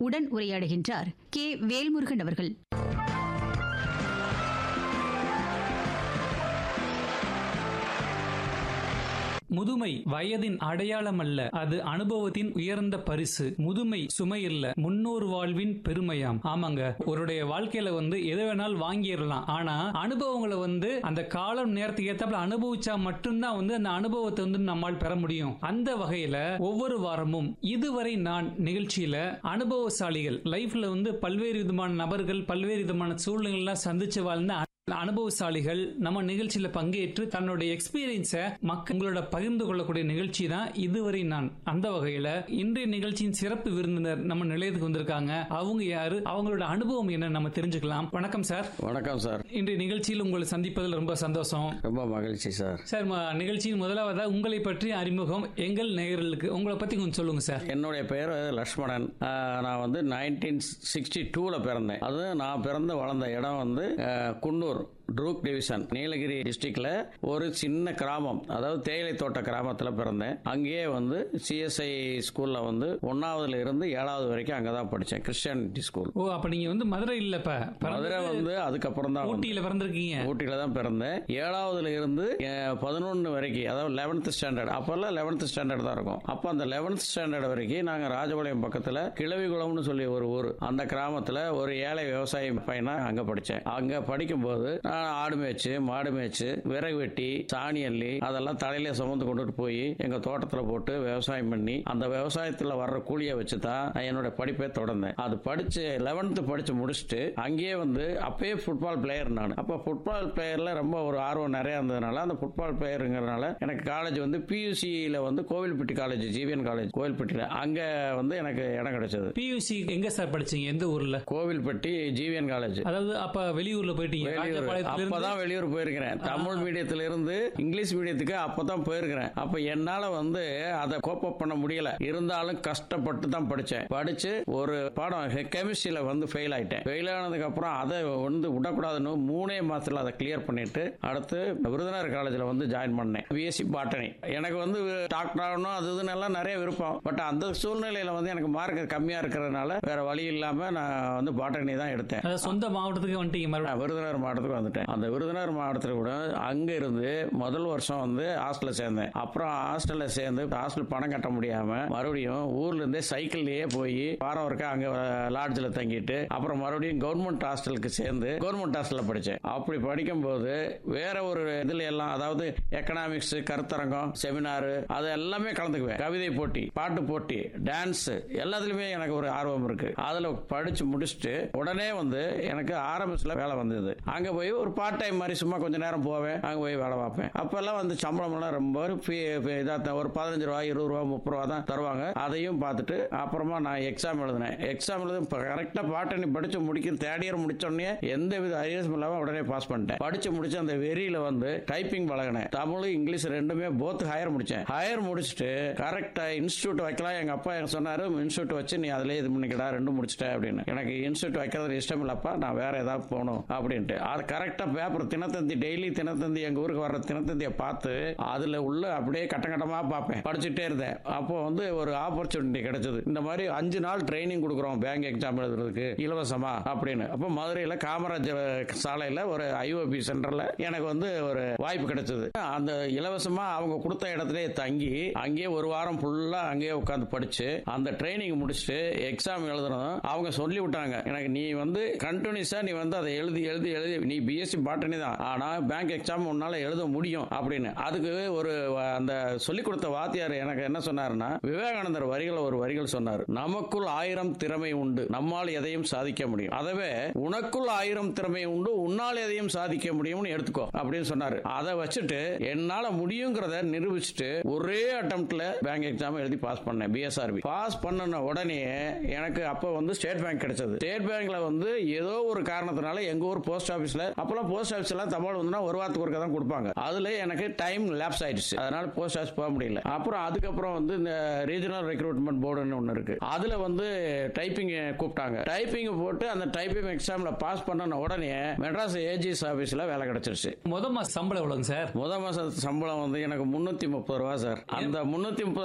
உடன் உரையாடுகின்றார் கே வேல்முருகன் அவர்கள் முதுமை வயதின் அடையாளம் அல்ல அது அனுபவத்தின் உயர்ந்த பரிசு முதுமை சுமையில்ல முன்னோர் வாழ்வின் பெருமையாம் ஆமாங்க ஒருடைய வாழ்க்கையில வந்து எதை வேணாலும் வாங்கிடலாம் ஆனா அனுபவங்களை வந்து அந்த காலம் நேரத்துக்கு ஏத்தாப்புல அனுபவிச்சா மட்டும்தான் வந்து அந்த அனுபவத்தை வந்து நம்மால் பெற முடியும் அந்த வகையில ஒவ்வொரு வாரமும் இதுவரை நான் நிகழ்ச்சியில அனுபவசாலிகள் லைஃப்ல வந்து பல்வேறு விதமான நபர்கள் பல்வேறு விதமான சூழ்நிலைகள்லாம் சந்திச்சு வாழ்ந்த அனுபவசாலிகள் நம்ம நிகழ்ச்சியில பங்கேற்று தன்னுடைய எக்ஸ்பீரியன்ஸை மக்கள் உங்களோட பகிர்ந்து கொள்ளக்கூடிய நிகழ்ச்சி தான் இதுவரை நான் அந்த வகையில இன்றைய நிகழ்ச்சியின் சிறப்பு விருந்தினர் நம்ம நிலையத்துக்கு வந்திருக்காங்க அவங்க யாரு அவங்களோட அனுபவம் என்ன நம்ம தெரிஞ்சுக்கலாம் வணக்கம் சார் வணக்கம் சார் இன்றைய நிகழ்ச்சியில் உங்களை சந்திப்பதில் ரொம்ப சந்தோஷம் ரொம்ப மகிழ்ச்சி சார் சார் ம- நிகழ்ச்சியின் முதலாவதா உங்களை பற்றி அறிமுகம் எங்கள் நேயர்களுக்கு உங்களை பத்தி கொஞ்சம் சொல்லுங்க சார் என்னுடைய பெயர் லக்ஷ்மணன் ஆஹ், நான் வந்து நைன்டீன் சிக்ஸ்டி டூவில் பிறந்தேன் அது நான் பிறந்து வளர்ந்த இடம் வந்து ஆஹ், குன்னூர் ட்ரூக் டிவிஷன் நீலகிரி டிஸ்ட்ரிக்ட்ல ஒரு சின்ன கிராமம் அதாவது தேயிலை தோட்ட கிராமத்தில் பிறந்தேன் அங்கேயே வந்து சிஎஸ்ஐ ஸ்கூல்ல வந்து ஒன்னாவதுல இருந்து ஏழாவது வரைக்கும் அங்கே தான் படித்தேன் கிறிஸ்டியானிட்டி ஸ்கூல் ஓ அப்ப நீங்க வந்து மதுரை இல்ல இப்ப மதுரை பிறந்தது வந்து அதுக்கப்புறம் தான் ஊட்டியில பிறந்திருக்கீங்க ஊட்டியில தான் பிறந்தேன் ஏழாவதுல இருந்து பதினொன்று வரைக்கும் அதாவது லெவன்த் ஸ்டாண்டர்ட் அப்போல்லாம் லெவன்த் ஸ்டாண்டர்ட் தான் இருக்கும் அப்போ அந்த லெவன்த் ஸ்டாண்டர்ட் வரைக்கும் நாங்கள் ராஜபாளையம் பக்கத்தில் கிழவிகுளம்னு சொல்லி ஒரு ஊர் அந்த கிராமத்தில் ஒரு ஏழை விவசாயி பையனா அங்கே படித்தேன் அங்கே படிக்கும்போது நான் ஆடு மேய்ச்சு மாடு மேய்ச்சு விறகு வெட்டி சாணி அள்ளி அதெல்லாம் தலையில சுமந்து கொண்டுட்டு போய் எங்கள் தோட்டத்தில் போட்டு விவசாயம் பண்ணி அந்த விவசாயத்தில் வர்ற கூலியை வச்சு தான் நான் என்னோட படிப்பை தொடர்ந்தேன் அது படிச்சு லெவன்த்து படிச்சு முடிச்சுட்டு அங்கேயே வந்து அப்பயே ஃபுட்பால் பிளேயர் நான் அப்போ ஃபுட்பால் பிளேயர்ல ரொம்ப ஒரு ஆர்வம் நிறைய இருந்ததுனால அந்த ஃபுட்பால் பிளேயருங்கிறனால எனக்கு காலேஜ் வந்து பியூசியில் வந்து கோவில்பட்டி காலேஜ் ஜிவிஎன் காலேஜ் கோவில்பட்டியில் அங்கே வந்து எனக்கு இடம் கிடைச்சது பியூசி எங்க சார் படிச்சீங்க எந்த ஊர்ல கோவில்பட்டி ஜிவிஎன் காலேஜ் அதாவது அப்ப வெளியூர்ல போயிட்டீங்க வெளியூர் ராஜபாளையத்துல இருந்து அப்பதான் வெளியூர் போயிருக்கிறேன் தமிழ் மீடியத்துல இருந்து இங்கிலீஷ் மீடியத்துக்கு அப்பதான் போயிருக்கிறேன் அப்ப என்னால வந்து அதை கோப் அப் பண்ண முடியல இருந்தாலும் கஷ்டப்பட்டு தான் படிச்சேன் படிச்சு ஒரு பாடம் கெமிஸ்ட்ரியில வந்து ஃபெயில் ஆயிட்டேன் ஃபெயில் ஆனதுக்கு அப்புறம் அதை வந்து விடக்கூடாதுன்னு மூணே மாசத்துல அதை கிளியர் பண்ணிட்டு அடுத்து விருதுநகர் காலேஜ்ல வந்து ஜாயின் பண்ணேன் பிஎஸ்சி பாட்டனி எனக்கு வந்து டாக்டர் ஆகணும் அது இதுன்னு எல்லாம் நிறைய விருப்பம் பட் அந்த சூழ்நிலையில வந்து எனக்கு மார்க் கம்மியா இருக்கிறதுனால வேற வழி இல்லாம நான் வந்து பாட்டனி தான் எடுத்தேன் அதாவது சொந்த மாவட்டத்துக்கு வந்துட்டீங்க மறுபடியும் நான் விருதுநகர் மாவட்டத்துக்கு வந்துட்டேன் அந்த விருதுநகர் மாவட்டத்தில் கூட அங்க இருந்து முதல் வருஷம் வந்து ஹாஸ்டல்ல சேர்ந்தேன் அப்புறம் ஹாஸ்டல்ல சேர்ந்து ஹாஸ்டல் பணம் கட்ட முடியாம மறுபடியும் ஊர்ல இருந்தே சைக்கிள்லயே போய் வாரம் ஒருக்கா அங்க லாட்ஜில் தங்கிட்டு அப்புறம் மறுபடியும் கவர்மெண்ட் ஹாஸ்டலுக்கு சேர்ந்து கவர்மெண்ட் ஹாஸ்டல்ல படிச்சேன் அப்படி படிக்கும்போது வேற ஒரு இதுல எல்லாம் அதாவது எக்கனாமிக்ஸ் கருத்தரங்கம் செமினார் அது எல்லாமே கலந்துக்குவேன் கவிதை போட்டி பாட்டு போட்டி டான்ஸ் எல்லாத்துலயுமே எனக்கு ஒரு ஆர்வம் இருக்கு அதுல படிச்சு முடிச்சுட்டு உடனே வந்து எனக்கு ஆரம்பத்தில் வேலை வந்தது அங்க போய் ஒரு பார்ட் டைம் மாதிரி சும்மா கொஞ்ச நேரம் போவேன் அங்க போய் வேலை பார்ப்பேன் அப்பெல்லாம் வந்து சம்பளம் எல்லாம் ரொம்ப ஒரு fee- fee- இதா தான் ஒரு பதினஞ்சு ரூபா இருபது ரூபா முப்பது ரூபா தான் தருவாங்க அதையும் பார்த்துட்டு அப்புறமா நான் எக்ஸாம் எழுதினேன் எக்ஸாம் எழுதும் கரெக்டாக பாட்டனி படிச்சு முடிக்க தேர்ட் இயர் முடிச்சோடனே எந்த வித அரியர்ஸும் இல்லாம உடனே பாஸ் பண்ணிட்டேன் படிச்சு முடிச்சு அந்த வெறியில வந்து டைப்பிங் பழகினேன் தமிழ் இங்கிலீஷ் ரெண்டுமே போத் ஹையர் முடிச்சேன் ஹையர் முடிச்சுட்டு கரெக்டா இன்ஸ்டியூட் வைக்கலாம் எங்க அப்பா எனக்கு சொன்னாரு இன்ஸ்டியூட் வச்சு நீ அதிலே இது பண்ணிக்கடா ரெண்டும் முடிச்சிட்ட அப்படின்னு எனக்கு இன்ஸ்டியூட் வைக்கிறது இஷ்டம் இல்லப்பா நான் வேற ஏதாவது போகணும் அப்படின்ட்டு அது கரெக்டா பேப்பர் தினத்தந்தி டெய்லி தினத்தந்தி எங்க ஊருக்கு வர்ற தினத்தந்தியை பார்த்து அதுல உள்ள அப்படியே கட்ட கட்டமா பார்ப்பேன் படிச்சுட்டே இருந்தேன் அப்போ வந்து ஒரு ஆப்பர்ச்சுனிட்டி கிடைச்சது இந்த மாதிரி அஞ்சு நாள் ட்ரைனிங் கொடுக்குறோம் பேங்க் எக்ஸாம் எழுதுறதுக்கு இலவசமா அப்படின்னு அப்போ மதுரையில் காமராஜர் சாலையில் ஒரு ஐஓபி சென்டர்ல எனக்கு வந்து ஒரு வாய்ப்பு கிடைச்சது அந்த இலவசமா அவங்க கொடுத்த இடத்துல தங்கி அங்கேயே ஒரு வாரம் ஃபுல்லா அங்கேயே உட்காந்து படிச்சு அந்த ட்ரைனிங் முடிச்சுட்டு எக்ஸாம் எழுதணும் அவங்க சொல்லி விட்டாங்க எனக்கு நீ வந்து கண்டினியூஸா நீ வந்து அதை எழுதி எழுதி எழுதி நீ பிஎஸ்சி பாட்டனி தான் ஆனா பேங்க் எக்ஸாம் உன்னால எழுத முடியும் அப்படின்னு அதுக்கு ஒரு வ- அந்த சொல்லிக் கொடுத்த வாத்தியார் எனக்கு என்ன சொன்னாருன்னா விவேகானந்தர் வரிகள் ஒரு வரிகள் சொன்னார் நமக்குள் ஆயிரம் திறமை உண்டு நம்மால் எதையும் சாதிக்க முடியும் அதவே உனக்குள் ஆயிரம் திறமை உண்டு உன்னால் எதையும் சாதிக்க முடியும்னு எடுத்துக்கோ அப்படின்னு சொன்னாரு அதை வச்சுட்டு என்னால முடியுங்கிறத நிரூபிச்சுட்டு ஒரே அட்டம்ப்ட்ல பேங்க் எக்ஸாம் எழுதி பாஸ் பண்ணேன் பிஎஸ்ஆர்பி பாஸ் பண்ணன உடனே எனக்கு அப்போ வந்து ஸ்டேட் பேங்க் கிடைச்சது ஸ்டேட் பேங்க்ல வந்து ஏதோ ஒரு காரணத்தினால எங்க ஊர் போஸ்ட் ஆபீஸ்ல அப்பெல்லாம் போஸ்ட் ஆபீஸ் எல்லாம் தபால் வந்துன்னா ஒரு வாரத்துக்கு ஒருக்கா தான் கொடுப்பாங்க அதுல எனக்கு டைம் லேப்ஸ் ஆயிடுச்சு அதனால போஸ்ட் ஆஃபீஸ் போக முடியல அப்புறம் அதுக்கப்புறம் வந்து இந்த ரீஜனல் ரெக்ரூட்மெண்ட் போர்டுன்னு ஒன்று இருக்கு அதுல வந்து டைப்பிங் கூப்பிட்டாங்க டைப்பிங் போட்டு அந்த டைப்பிங் எக்ஸாம்ல பாஸ் பண்ணன உடனே மெட்ராஸ் ஏஜிஎஸ் ஆபீஸ்ல வேலை கிடைச்சிருச்சு முத மாச சம்பளம் எவ்வளவுங்க சார் முத மாச சம்பளம் வந்து எனக்கு முன்னூத்தி முப்பது ரூபா சார் அந்த முன்னூத்தி முப்பது